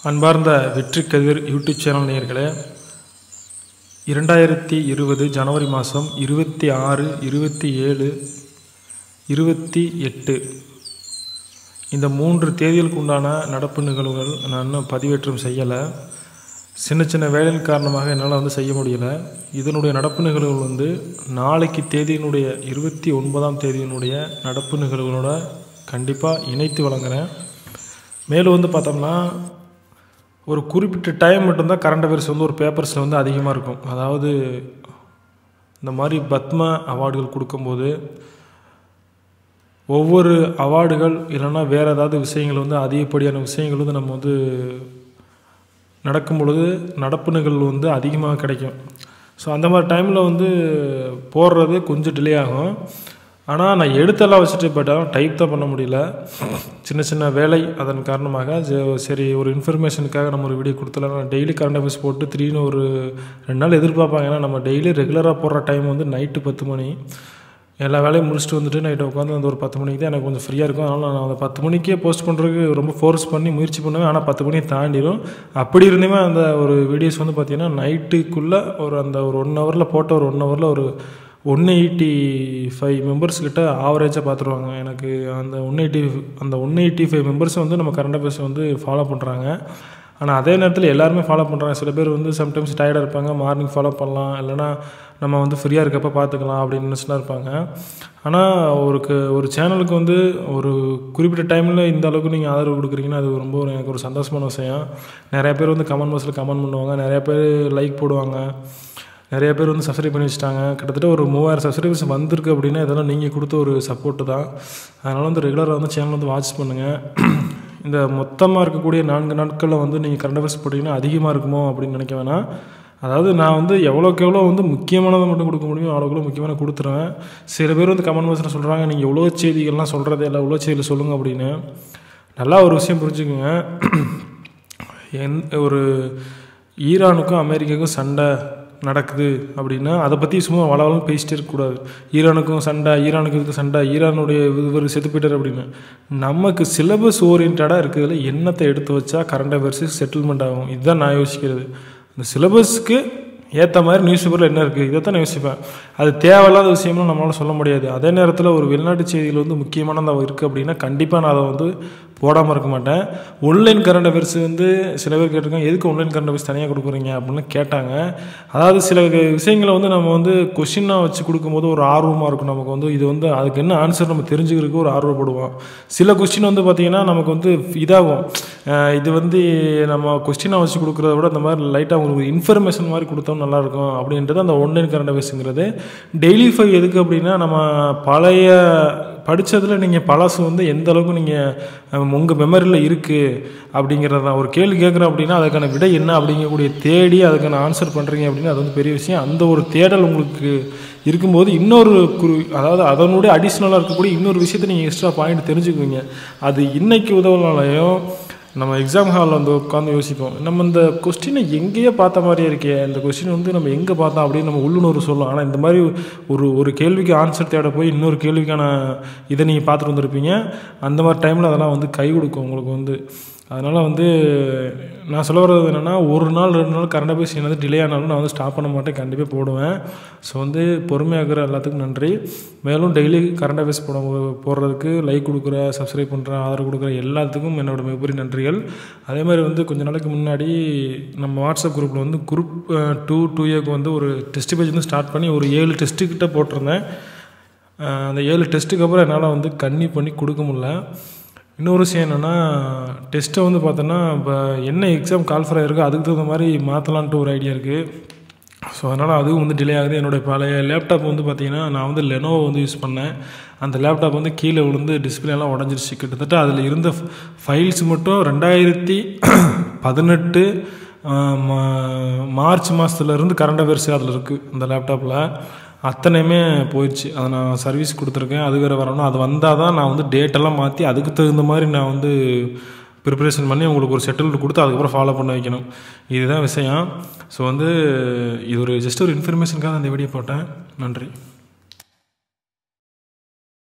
அன்பார்ந்த வெற்றி கதிர் YouTube channel நேயர்களே இரண்டாயிரத்தி இருபது ஜனவரி மாதம் இருபத்தி ஆறு இருபத்தி ஏழு இருபத்தி எட்டு இந்த மூன்று தேதிகளுக்கு உண்டான நடப்பு நிகழ்வுகள் நான் இன்னும் பதிவேற்றம் செய்யலை சின்ன சின்ன வேலையின் காரணமாக என்னால் வந்து செய்ய முடியல இதனுடைய நடப்பு நிகழ்வுகள் வந்து நாளைக்கு தேதியினுடைய இருபத்தி ஒன்பதாம் தேதியினுடைய நடப்பு நிகழ்வுகளோட கண்டிப்பாக இணைத்து வழங்குறேன் மேலும் வந்து பார்த்தோம்னா ஒரு குறிப்பிட்ட டைம் மட்டும்தான் கரண்ட் அஃபேர்ஸ் வந்து ஒரு பேப்பர்ஸில் வந்து அதிகமாக இருக்கும் அதாவது இந்த மாதிரி பத்ம அவார்டுகள் கொடுக்கும்போது ஒவ்வொரு அவார்டுகள் இல்லைன்னா வேறு ஏதாவது விஷயங்கள் வந்து அதிகப்படியான விஷயங்கள் வந்து நம்ம வந்து நடக்கும் பொழுது நடப்பு நிகழ்வு வந்து அதிகமாக கிடைக்கும் ஸோ அந்த மாதிரி டைமில் வந்து போடுறது கொஞ்சம் டிலே ஆகும் ஆனால் நான் எழுத்தெல்லாம் வச்சுட்டு பட் ஆனால் டைப் தான் பண்ண முடியல சின்ன சின்ன வேலை அதன் காரணமாக ஜ- சரி ஒரு இன்ஃபர்மேஷனுக்காக நம்ம ஒரு வீடியோ கொடுத்துலாம் டெய்லி கரண்ட் அஃபேர்ஸ் போட்டு திடீர்னு ஒரு ரெண்டு நாள் எதிர்பார்ப்பாங்க ஏன்னா நம்ம டெய்லி ரெகுலராக போடுற டைம் வந்து நைட்டு பத்து மணி எல்லா வேலையும் முடிச்சுட்டு வந்துட்டு நைட்டு உட்காந்து அந்த ஒரு பத்து மணிக்கு தான் எனக்கு கொஞ்சம் ஃப்ரீயாக இருக்கும் அதனால் நான் அந்த பத்து மணிக்கே போஸ்ட் பண்ணுறதுக்கு ரொம்ப ஃபோர்ஸ் பண்ணி முயற்சி பண்ணுவேன் ஆனால் பத்து மணியை தாண்டிடும் அப்படி இருந்துமே அந்த ஒரு வீடியோஸ் வந்து பார்த்திங்கன்னா நைட்டுக்குள்ளே ஒரு அந்த ஒரு ஒன் ஹவரில் போட்ட ஒரு ஒன் ஹவரில் ஒரு ஒன் எயிட்டி ஃபைவ் மெம்பர்ஸ் கிட்ட ஆவரேஜாக பார்த்துருவாங்க எனக்கு அந்த ஒன் எயிட்டி அந்த ஒன் எயிட்டி ஃபைவ் மெம்பர்ஸ் வந்து நம்ம கரண்ட் அஃபேர்ஸ் வந்து ஃபாலோ பண்ணுறாங்க ஆனால் அதே நேரத்தில் எல்லாருமே ஃபாலோ பண்ணுறாங்க சில பேர் வந்து சம்டைம்ஸ் டயர்டாக இருப்பாங்க மார்னிங் ஃபாலோ பண்ணலாம் இல்லைனா நம்ம வந்து ஃப்ரீயாக இருக்கப்ப பார்த்துக்கலாம் அப்படின்னு நினச்சிலாம் இருப்பாங்க ஆனால் ஒரு க- ஒரு சேனலுக்கு வந்து ஒரு குறிப்பிட்ட டைமில் இந்த அளவுக்கு நீங்கள் ஆதரவு கொடுக்குறீங்கன்னா அது ரொம்ப ஒரு எனக்கு ஒரு சந்தோஷமான விஷயம் நிறைய பேர் வந்து கமெண்ட் பாக்ஸில் கமெண்ட் பண்ணுவாங்க நிறைய பேர் லைக் போடுவாங்க நிறைய பேர் வந்து சப்ஸ்கிரைப் பண்ணி வச்சுட்டாங்க கிட்டத்தட்ட ஒரு மூவாயிரம் சப்ஸ்கிரைபர்ஸ் வந்திருக்கு அப்படின்னா இதெல்லாம் நீங்கள் கொடுத்த ஒரு சப்போர்ட்டு தான் அதனால் வந்து ரெகுலராக வந்து சேனல் வந்து வாட்ச் பண்ணுங்கள் இந்த மொத்தமாக இருக்கக்கூடிய நான்கு நாட்களில் வந்து நீங்கள் கரண்ட் அஃபேர்ஸ் போட்டிங்கன்னா அதிகமாக இருக்குமோ அப்படின்னு நினைக்க வேணாம் அதாவது நான் வந்து எவ்வளோக்கு எவ்வளோ வந்து முக்கியமானதை மட்டும் கொடுக்க முடியுமோ அவ்வளோக்கு முக்கியமான கொடுத்துருவேன் சில பேர் வந்து கமெண்ட் பாக்ஸில் சொல்கிறாங்க நீங்கள் எவ்வளோ செய்திகள்லாம் சொல்கிறதே இல்லை எவ்வளோ செய்தியில் சொல்லுங்கள் அப்படின்னு நல்லா ஒரு விஷயம் புரிஞ்சுக்குங்க எந் ஒரு ஈரானுக்கும் அமெரிக்காவுக்கும் சண்டை நடக்குது அப்படின்னா அதை பற்றி சும்மா வளவளன்னு பேசிட்டே இருக்கக்கூடாது ஈரானுக்கும் சண்டை ஈரானுக்கு இதுக்கு சண்டை ஈரானுடைய இவர் செத்து போயிட்டார் அப்படின்னு நமக்கு சிலபஸ் ஓரியன்டாக இருக்கிறதுல என்னத்தை எடுத்து வச்சா கரண்ட் அஃபேர்ஸு செட்டில்மெண்ட் ஆகும் இதுதான் நான் யோசிக்கிறது இந்த சிலபஸ்க்கு ஏற்ற மாதிரி நியூஸ் பேப்பரில் என்ன இருக்குது இதை தான் நான் யோசிப்பேன் அது தேவையில்லாத விஷயம்னு நம்மளால சொல்ல முடியாது அதே நேரத்தில் ஒரு வெளிநாட்டு செய்திகள் வந்து முக்கியமானதாக இருக்குது அப்படின்னா கண்டிப்பாக நான் அதை வந்து போடாமல் இருக்க மாட்டேன் ஒன்லைன் கரண்ட் அஃபேர்ஸ் வந்து சில பேர் கேட்டிருக்காங்க எதுக்கு ஒன்லைன் கரண்ட் அஃபேர்ஸ் தனியாக கொடுக்குறீங்க அப்படின்னு கேட்டாங்க அதாவது சில விஷயங்களை வந்து நம்ம வந்து கொஷினாக வச்சு கொடுக்கும்போது ஒரு ஆர்வமாக இருக்கும் நமக்கு வந்து இது வந்து அதுக்கு என்ன ஆன்சர் நம்ம தெரிஞ்சுக்கிறதுக்கு ஒரு ஆர்வப்படுவோம் சில கொஸ்டின் வந்து பார்த்திங்கன்னா நமக்கு வந்து இதாகும் அஹ் இது வந்து நம்ம கொஸ்டினாக வச்சு கொடுக்குறத விட இந்த மாதிரி லைட்டாக உங்களுக்கு இன்ஃபர்மேஷன் மாதிரி கொடுத்தோம் நல்லாயிருக்கும் அப்படின்றது அந்த ஒன்லைன் கரண்ட் அஃபேர்ஸுங்கிறது டெய்லி ஃபைவ் எதுக்கு அப்படின்னா நம்ம பழைய படித்ததில் நீங்கள் பழசு வந்து எந்த அளவுக்கு நீங்கள் உங்கள் மெமரியில் இருக்குது அப்படிங்கிறது தான் ஒரு கேள்வி கேட்குறோம் அப்படின்னா அதுக்கான விடை என்ன அப்படிங்கக்கூடிய தேடி அதுக்கான ஆன்சர் பண்ணுறீங்க அப்படின்னா அது வந்து பெரிய விஷயம் அந்த ஒரு தேடல் உங்களுக்கு இருக்கும்போது இன்னொரு குரு அதாவது அதனுடைய அடிஷ்னலாக இருக்கக்கூடிய இன்னொரு விஷயத்தை நீங்கள் எக்ஸ்ட்ரா பாயிண்ட் தெரிஞ்சுக்குவீங்க அது இன்னைக்கு உதவுனாலையும் நம்ம எக்ஸாம் ஹாலில் வந்து உட்காந்து யோசிப்போம் நம்ம இந்த கொஸ்டினை எங்கேயோ பார்த்த மாதிரியே இருக்கே இந்த கொஸ்டின் வந்து நம்ம எங்கே பார்த்தோம் அப்படின்னு நம்ம உள்ளுணர்வு சொல்லும் ஆனால் இந்த மாதிரி ஒரு ஒரு கேள்விக்கு ஆன்சர் தேட போய் இன்னொரு கேள்விக்கான இதை நீங்கள் பார்த்துட்டு வந்திருப்பீங்க அந்த மாதிரி டைமில் அதெல்லாம் வந்து கை கொடுக்கும் உங்களுக்கு வந்து அதனால் வந்து நான் சொல்ல வர்றது என்னென்னா ஒரு நாள் ரெண்டு நாள் கரண்ட் அஃபேர்ஸ் என்னது டிலே ஆனாலும் நான் வந்து ஸ்டாப் பண்ண மாட்டேன் கண்டிப்பாக போடுவேன் ஸோ வந்து பொறுமையாக இருக்கிற எல்லாத்துக்கும் நன்றி மேலும் டெய்லி கரண்ட் அஃபேர்ஸ் போட போடுறதுக்கு லைக் கொடுக்குற சப்ஸ்கிரைப் பண்ணுற ஆதரவு கொடுக்குற எல்லாத்துக்கும் என்னோட மிகப்பெரிய நன்றிகள் அதே மாதிரி வந்து கொஞ்ச நாளைக்கு முன்னாடி நம்ம வாட்ஸ்அப் குரூப்பில் வந்து குரூப் டூ டூ ஏக்கு வந்து ஒரு டெஸ்ட் பேஜ் வந்து ஸ்டார்ட் பண்ணி ஒரு ஏழு டெஸ்ட்டு கிட்ட போட்டிருந்தேன் அஹ் அந்த ஏழு டெஸ்ட்டுக்கு அப்புறம் என்னால் வந்து கன்னி பண்ணி கொடுக்க முடியல இன்னொரு விஷயம் என்னென்னா டெஸ்ட்டை வந்து பார்த்தோன்னா இப்போ என்ன எக்ஸாம் கால்ஃபர் ஆகிருக்கோ அதுக்கு தகுந்த மாதிரி மாற்றலான்ட்டு ஒரு ஐடியா இருக்குது ஸோ அதனால் அதுவும் வந்து டிலே ஆகுது என்னுடைய பழைய லேப்டாப் வந்து பார்த்திங்கன்னா நான் வந்து லெனோவோ வந்து யூஸ் பண்ணேன் அந்த லேப்டாப் வந்து கீழே விழுந்து display எல்லாம் உடஞ்சிருச்சு கிட்டத்தட்ட அதில் இருந்த ஃபைல்ஸ் மட்டும் ரெண்டாயிரத்தி பதினெட்டு மார்ச் மாதத்துலேருந்து கரண்ட் அஃபேர்ஸ் அதில் இருக்குது அந்த லேப்டாப்பில் அத்தனையுமே போயிடுச்சு அதை நான் சர்வீஸ் கொடுத்துருக்கேன் அது வேறு வரணும் அது வந்தால் தான் நான் வந்து டேட்டெல்லாம் மாற்றி அதுக்கு தகுந்த மாதிரி நான் வந்து ப்ரிப்பரேஷன் பண்ணி உங்களுக்கு ஒரு செட்டில்மெண்ட் கொடுத்து அதுக்கப்புறம் ஃபாலோ பண்ண வைக்கணும் இதுதான் விஷயம் ஸோ வந்து இது ஒரு ஜஸ்ட் ஒரு இன்ஃபர்மேஷனுக்காக அந்த வீடியோ போட்டேன் நன்றி